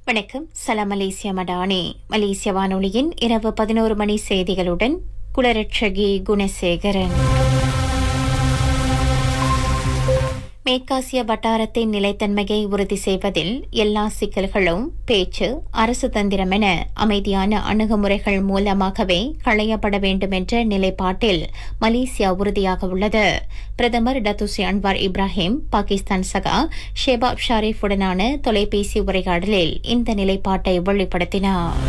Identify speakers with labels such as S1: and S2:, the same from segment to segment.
S1: வணக்கம் சலாம் மலேசியா மடானி மலேசிய வானொலியின் இரவு பதினோரு மணி செய்திகளுடன் குலரட்சகி குணசேகரன் மேற்காசிய வட்டாரத்தின் நிலைத்தன்மையை உறுதி செய்வதில் எல்லா சிக்கல்களும் பேச்சு அரசு தந்திரம் என அமைதியான அணுகுமுறைகள் மூலமாகவே களையப்பட வேண்டும் என்ற நிலைப்பாட்டில் மலேசியா உறுதியாக உள்ளது பிரதமர் டத்துசி அன்வார் இப்ராஹிம் பாகிஸ்தான் சகா ஷேபாப் ஷாரிஃபுடனான தொலைபேசி உரையாடலில் இந்த நிலைப்பாட்டை வெளிப்படுத்தினார்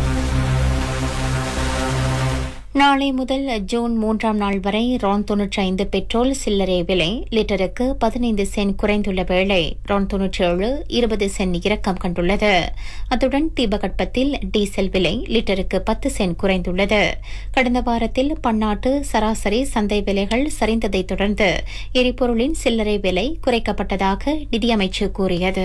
S1: நாளை முதல் ஜூன் மூன்றாம் நாள் வரை ரான் தொன்னூற்றி ஐந்து பெட்ரோல் சில்லறை விலை லிட்டருக்கு பதினைந்து சென்ட் குறைந்துள்ள வேளை ரான் தொன்னூற்றி ஏழு இருபது சென்ட் இறக்கம் கண்டுள்ளது அத்துடன் தீபகற்பத்தில் டீசல் விலை லிட்டருக்கு பத்து சென்ட் குறைந்துள்ளது கடந்த வாரத்தில் பன்னாட்டு சராசரி சந்தை விலைகள் சரிந்ததைத் தொடர்ந்து எரிபொருளின் சில்லறை விலை குறைக்கப்பட்டதாக நிதியமைச்சு கூறியது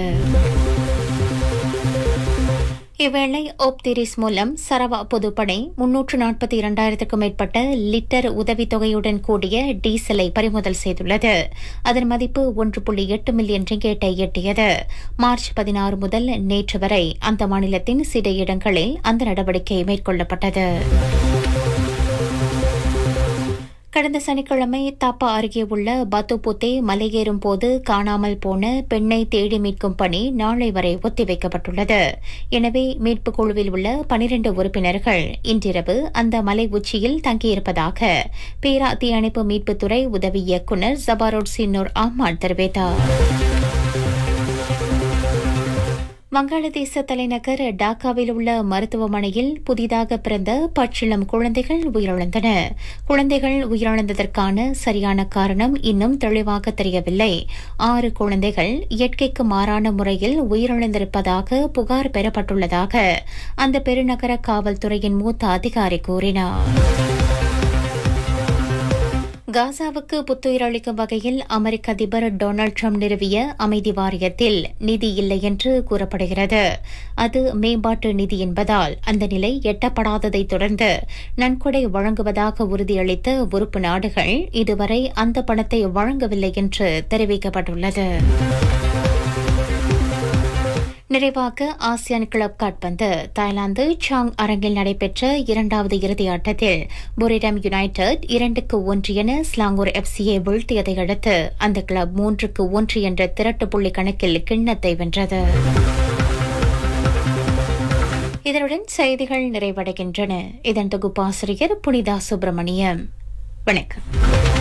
S1: இவ்வேளை ஓப்திரிஸ் மூலம் சரவா பொதுப்படை முன்னூற்று நாற்பத்தி இரண்டாயிரத்துக்கும் மேற்பட்ட லிட்டர் உதவித்தொகையுடன் கூடிய டீசலை பறிமுதல் செய்துள்ளது அதன் மதிப்பு ஒன்று புள்ளி எட்டு மில்லியன் ரிங்கேட்டை எட்டியது மார்ச் பதினாறு முதல் நேற்று வரை அந்த மாநிலத்தின் சில இடங்களில் அந்த நடவடிக்கை மேற்கொள்ளப்பட்டது கடந்த சனிக்கிழமை தாப்பா அருகே உள்ள பத்துபுத்தே மலையேறும் போது காணாமல் போன பெண்ணை தேடி மீட்கும் பணி நாளை வரை ஒத்திவைக்கப்பட்டுள்ளது எனவே மீட்புக் குழுவில் உள்ள பனிரண்டு உறுப்பினர்கள் இன்றிரவு அந்த மலை உச்சியில் தங்கியிருப்பதாக பேரா தீயணைப்பு மீட்புத்துறை உதவி இயக்குநர் ஜபாரோட் சின்னூர் அஹ்மத் தெரிவித்தார் வங்காளதேச தலைநகர் டாக்காவில் உள்ள மருத்துவமனையில் புதிதாக பிறந்த பச்சிளம் குழந்தைகள் உயிரிழந்தன குழந்தைகள் உயிரிழந்ததற்கான சரியான காரணம் இன்னும் தெளிவாக தெரியவில்லை ஆறு குழந்தைகள் இயற்கைக்கு மாறான முறையில் உயிரிழந்திருப்பதாக புகார் பெறப்பட்டுள்ளதாக அந்த பெருநகர காவல்துறையின் மூத்த அதிகாரி கூறினார் காசாவுக்கு புத்துயிர் அளிக்கும் வகையில் அமெரிக்க அதிபர் டொனால்டு ட்ரம்ப் நிறுவிய அமைதி வாரியத்தில் நிதி இல்லை என்று கூறப்படுகிறது அது மேம்பாட்டு நிதி என்பதால் அந்த நிலை எட்டப்படாததை தொடர்ந்து நன்கொடை வழங்குவதாக உறுதியளித்த உறுப்பு நாடுகள் இதுவரை அந்த பணத்தை வழங்கவில்லை என்று தெரிவிக்கப்பட்டுள்ளது நிறைவாக ஆசியான் கிளப் காட்பந்து தாய்லாந்து சாங் அரங்கில் நடைபெற்ற இரண்டாவது இறுதி ஆட்டத்தில் புரிடம் யுனைடெட் இரண்டுக்கு ஒன்று என ஸ்லாங்கூர் எஃப்சியை வீழ்த்தியதை அடுத்து அந்த கிளப் மூன்றுக்கு ஒன்று என்ற திரட்டு புள்ளி கணக்கில் கிண்ணத்தை வென்றது இதனுடன் செய்திகள் நிறைவடைகின்றன இதன் தொகுப்பாசிரியர் புனிதா சுப்பிரமணியம் வணக்கம்